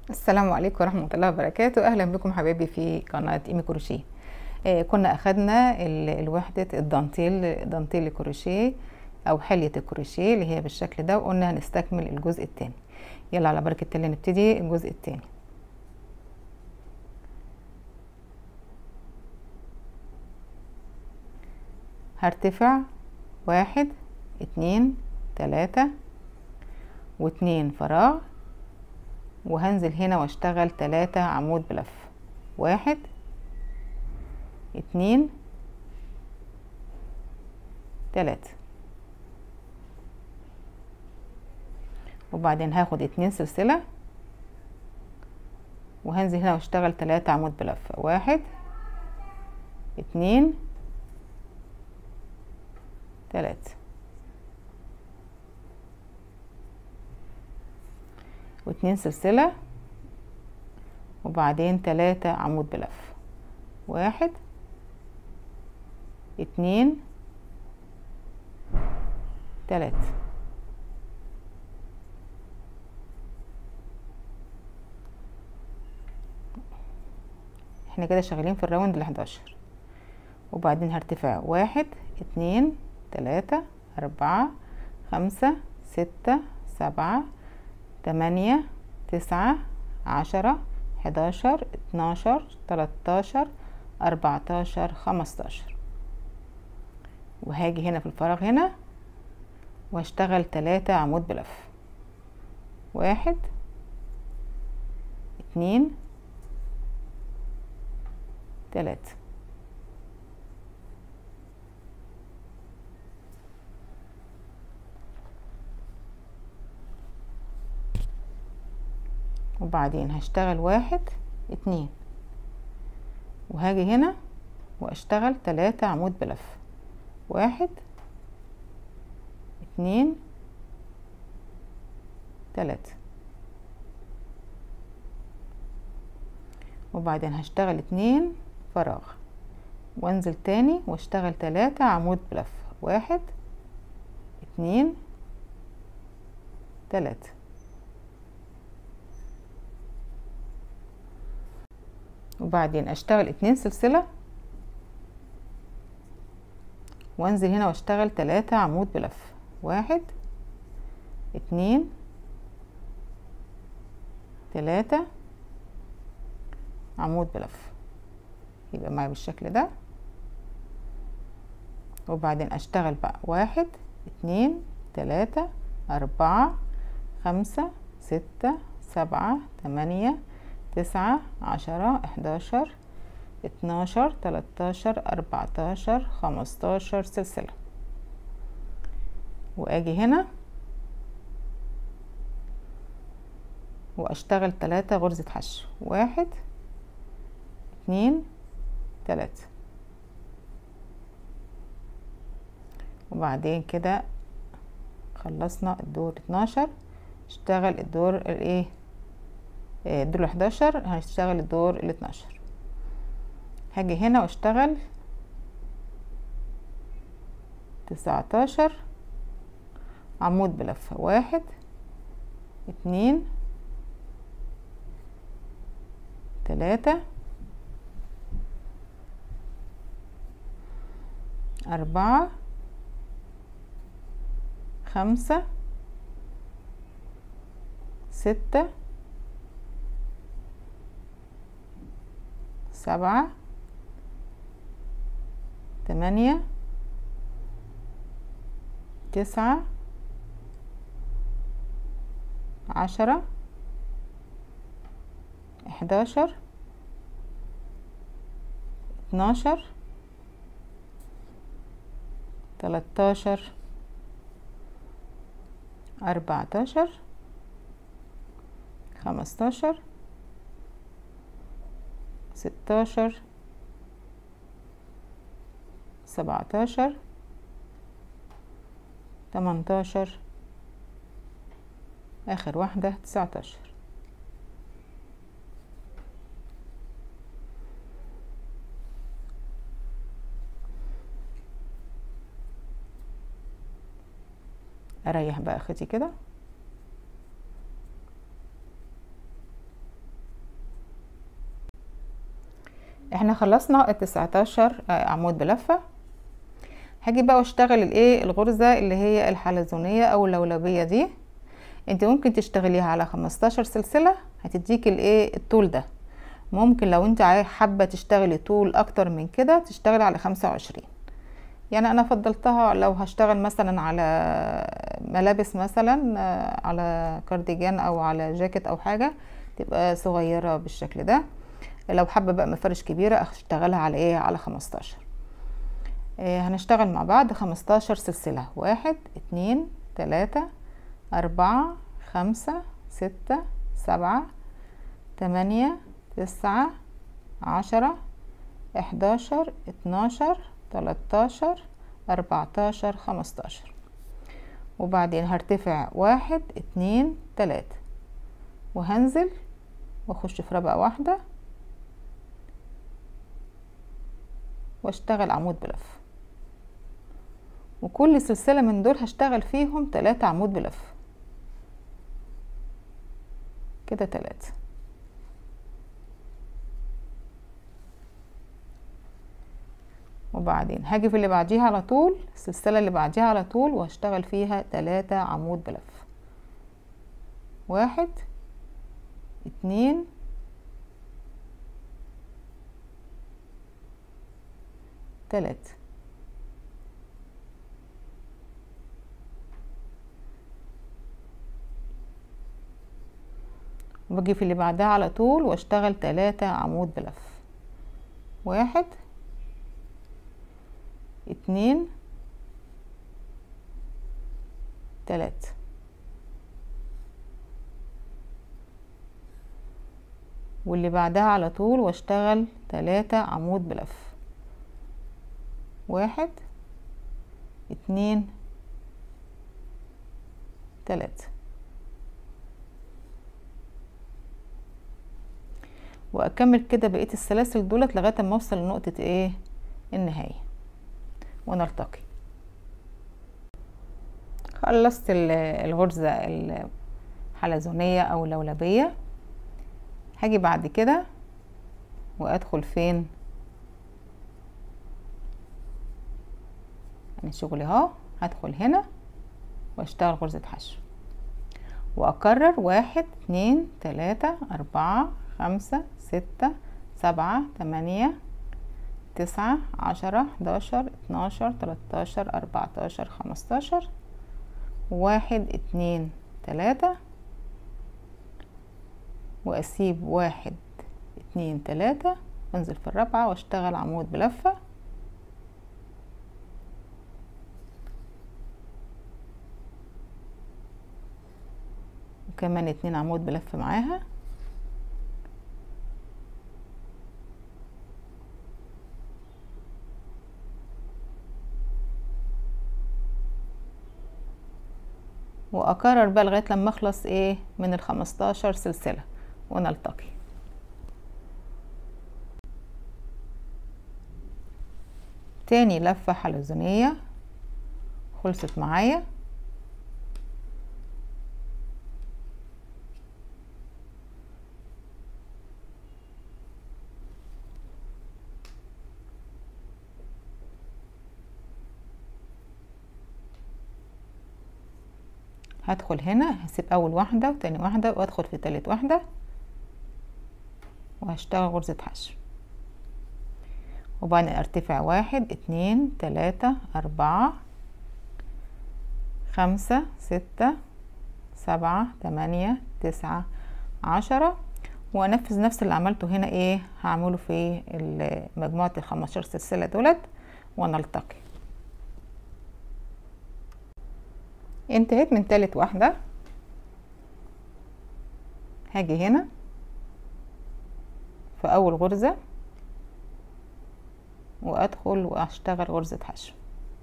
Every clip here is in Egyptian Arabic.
السلام عليكم ورحمة الله وبركاته أهلا بكم حبايبي في قناة إيمي كروشيه آه كنا أخدنا ال- الوحدة الدانتيل دانتيل كروشيه أو حلية الكروشيه اللي هي بالشكل ده وقلنا هنستكمل الجزء التاني يلا على بركة الله نبتدي الجزء التاني هرتفع واحد اتنين تلاتة واتنين فراغ وهنزل هنا واشتغل تلاتة عمود بلف واحد اتنين تلاتة وبعدين هاخد اتنين سلسلة وهنزل هنا واشتغل تلاتة عمود بلف واحد اتنين تلاتة واتنين سلسلة وبعدين تلاتة عمود بلف واحد اتنين تلاتة احنا كده شغالين في الراوند الحداشر وبعدين هرتفع واحد اتنين تلاتة اربعة خمسة ستة سبعة تمانية تسعة عشرة حداشر اتناشر تلاتاشر اربعتاشر خمستاشر وهاجي هنا في الفراغ هنا وهشتغل تلاتة عمود بلف واحد اتنين تلاتة وبعدين هشتغل واحد اتنين وهاجي هنا واشتغل تلاتة عمود بلف واحد اتنين تلاتة وبعدين هشتغل اتنين فراغ وانزل تاني واشتغل تلاتة عمود بلف واحد اتنين تلاتة وبعدين اشتغل اتنين سلسلة وانزل هنا واشتغل تلاتة عمود بلف واحد اتنين تلاتة عمود بلف يبقى معايا بالشكل ده وبعدين اشتغل بقى واحد اتنين تلاتة اربعة خمسة ستة سبعة تمانية تسعة عشرة احداشر اتناشر تلاتاشر اربعتاشر خمستاشر سلسلة واجي هنا واشتغل تلاتة غرزة حشو واحد اتنين تلاتة وبعدين كده خلصنا الدور اتناشر اشتغل الدور الايه الدور الحداشر هنشتغل الدور الاتناشر هاجي هنا واشتغل تسعتاشر عمود بلفة واحد اتنين تلاتة أربعة خمسة ستة سبعة تمانية تسعة عشرة احداشر اتناشر تلاتاشر اربعتاشر خمستاشر ستاشر سبعتاشر تمنتاشر اخر واحدة تسعتاشر اريح بقى اخدي كده احنا خلصنا التسعتاشر عمود بلفة هاجي بقى واشتغل الايه الغرزة اللي هي الحلزونية او اللولبية دي انت ممكن تشتغليها على خمستاشر سلسلة هتديك الايه الطول ده ممكن لو انت حابة تشتغلي طول اكتر من كده تشتغلي على خمسة وعشرين يعني انا فضلتها لو هشتغل مثلا على ملابس مثلا على كارديجان او على جاكيت او حاجة تبقى صغيرة بالشكل ده لو حابة بقى مفارش كبيرة اشتغلها على ايه على خمستاشر آه هنشتغل مع بعض خمستاشر سلسلة واحد اتنين تلاتة أربعة خمسة ستة سبعة تمانية تسعة عشرة احداشر اتناشر تلاتاشر اربعتاشر خمستاشر وبعدين هرتفع واحد اتنين تلاتة وهنزل واخش في ربقة واحدة واشتغل عمود بلف وكل سلسلة من دول هشتغل فيهم تلاتة عمود بلف كده تلاتة وبعدين هاجي في اللي بعديها على طول السلسلة اللي بعديها على طول وهشتغل فيها تلاتة عمود بلف واحد اتنين تلاتة باجي في اللي بعدها على طول واشتغل تلاتة عمود بلف واحد اتنين تلاتة واللي بعدها على طول واشتغل تلاتة عمود بلف واحد اتنين تلاتة واكمل كده بقية السلاسل دولت لغاية ما اوصل لنقطة ايه النهاية ونلتقي خلصت الغرزة الحلزونية او اللولبية هاجي بعد كده وادخل فين يعني شغلي اهو هدخل هنا واشتغل غرزة حشو واكرر واحد اتنين تلاتة اربعة خمسة ستة سبعة تمانية تسعة عشرة حداشر اتناشر تلاتاشر اربعتاشر خمستاشر واحد اتنين تلاتة واسيب واحد اتنين تلاتة وانزل في الرابعة واشتغل عمود بلفة وكمان اتنين عمود بلف معاها واكرر بقى لغايه لما اخلص ايه من الخمستاشر سلسله ونلتقي تاني لفه حلزونيه خلصت معايا هدخل هنا هسيب اول واحده وتاني واحده وادخل في تالت واحده وهشتغل غرزه حشو وبعدين ارتفع واحد اتنين تلاتة اربعة خمسة ستة سبعة تمانية تسعة عشرة وانفذ نفس اللي عملته هنا ايه هعمله في مجموعة الخمستاشر سلسلة دولت ونلتقي انتهيت من تالت واحدة هاجي هنا في اول غرزة وادخل واشتغل غرزة حشو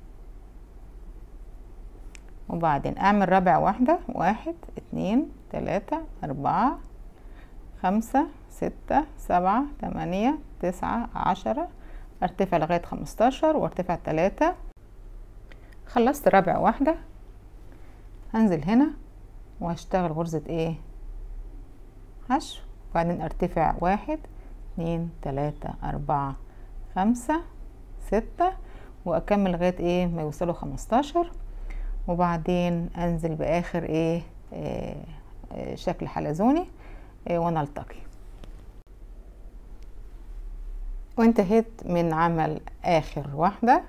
وبعدين اعمل رابع واحدة واحد اتنين تلاتة اربعة خمسة ستة سبعة تمانية تسعة عشرة ارتفع لغاية خمستاشر وارتفع تلاتة خلصت رابع واحدة هنزل هنا وهشتغل غرزة ايه حشو وبعدين ارتفع واحد اتنين تلاتة اربعة خمسة ستة واكمل لغاية ايه ما يوصلوا خمستاشر وبعدين انزل باخر ايه, إيه, إيه شكل حلزوني إيه ونلتقي وانتهيت من عمل اخر واحدة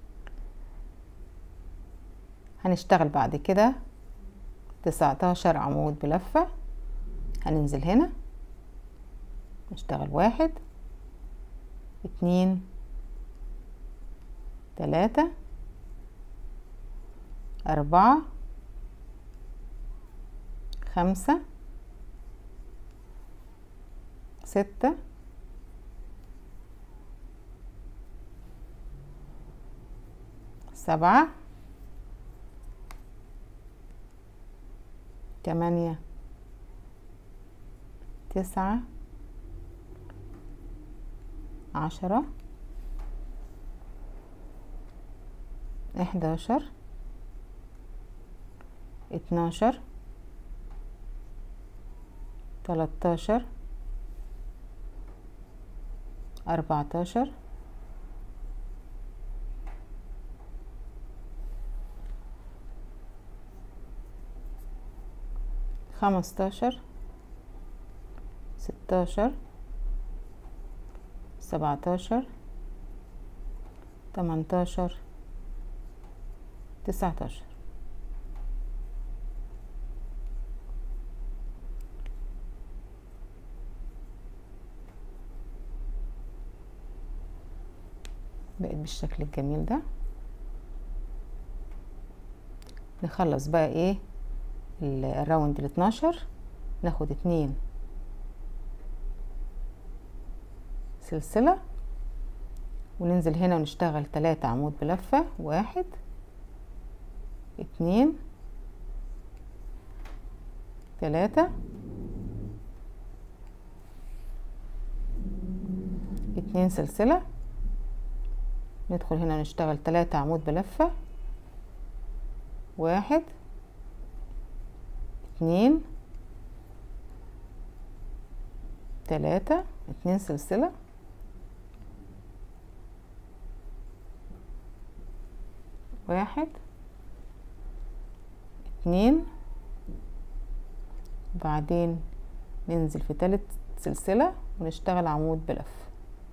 هنشتغل بعد كده تسعتاشر عمود بلفة هننزل هنا نشتغل واحد اتنين تلاتة أربعة خمسة ستة سبعة تمانية تسعة عشرة احداشر اتناشر تلاتاشر اربعتاشر خمستاشر ستاشر سبعتاشر تمنتاشر تسعتاشر بقت بالشكل الجميل ده نخلص بقى ايه الراوند الاتناشر ناخد اتنين سلسلة وننزل هنا ونشتغل تلاتة عمود بلفة واحد اتنين تلاتة اتنين سلسلة ندخل هنا نشتغل تلاتة عمود بلفة واحد اتنين تلاتة اتنين سلسلة واحد اتنين بعدين ننزل في تالت سلسلة ونشتغل عمود بلف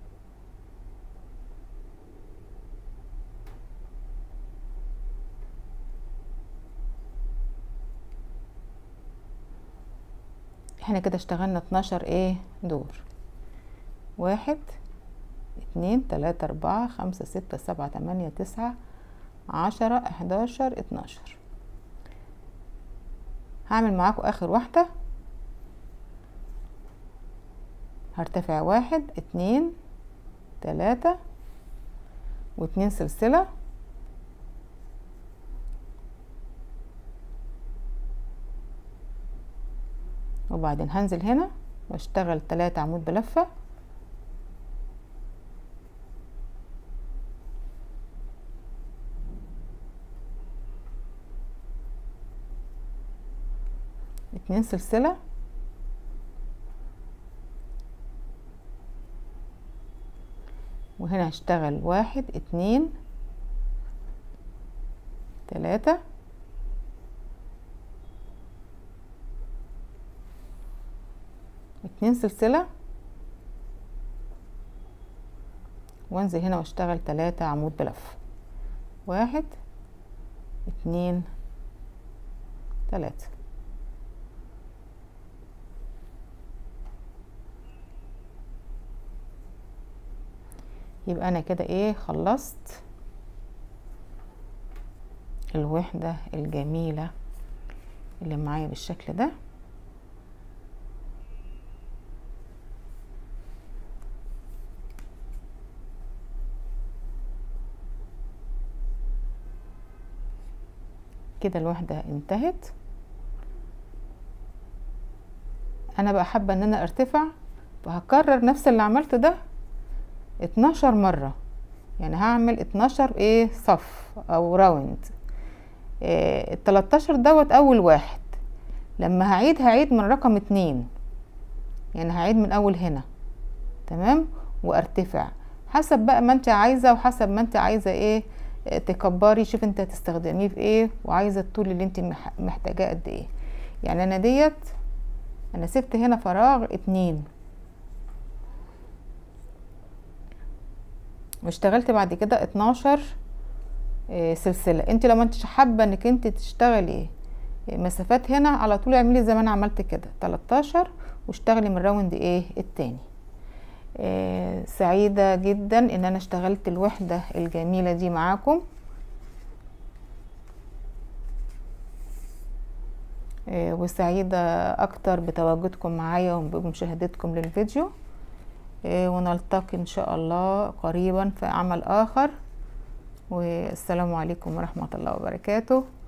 احنا كده اشتغلنا اتناشر ايه دور واحد اتنين تلاتة اربعة خمسة ستة سبعة تمانية تسعة عشرة احداشر اتناشر هعمل معاكم اخر واحدة هرتفع واحد اتنين تلاتة واتنين سلسلة وبعدين هنزل هنا واشتغل تلاتة عمود بلفة اتنين سلسلة وهنا هشتغل واحد اتنين تلاتة اتنين سلسلة وانزل هنا واشتغل تلاتة عمود بلف واحد اتنين تلاتة يبقى انا كده ايه خلصت الوحدة الجميلة اللي معايا بالشكل ده كده الوحدة انتهت انا بقى حابة ان انا ارتفع وهكرر نفس اللي عملته ده اتناشر مرة يعني هعمل اتناشر ايه صف او راوند إيه التلاتاشر دوت اول واحد لما هعيد هعيد من رقم اتنين يعني هعيد من اول هنا تمام وارتفع حسب بقى ما انت عايزه وحسب ما انت عايزه ايه اه تكبري شوف انت هتستخدميه في ايه وعايزه الطول اللي انت محتاجاه قد ايه يعني انا ديت انا سبت هنا فراغ اتنين واشتغلت بعد كده اتناشر اه سلسله انت لو انت حابه انك انت تشتغلي مسافات هنا على طول اعملي زي ما انا عملت كده 13 واشتغلي من الراوند ايه التاني آه سعيدة جدا ان انا اشتغلت الوحدة الجميلة دي معاكم آه وسعيدة اكتر بتواجدكم معايا وبمشاهدتكم للفيديو آه ونلتقي ان شاء الله قريبا في عمل اخر والسلام عليكم ورحمة الله وبركاته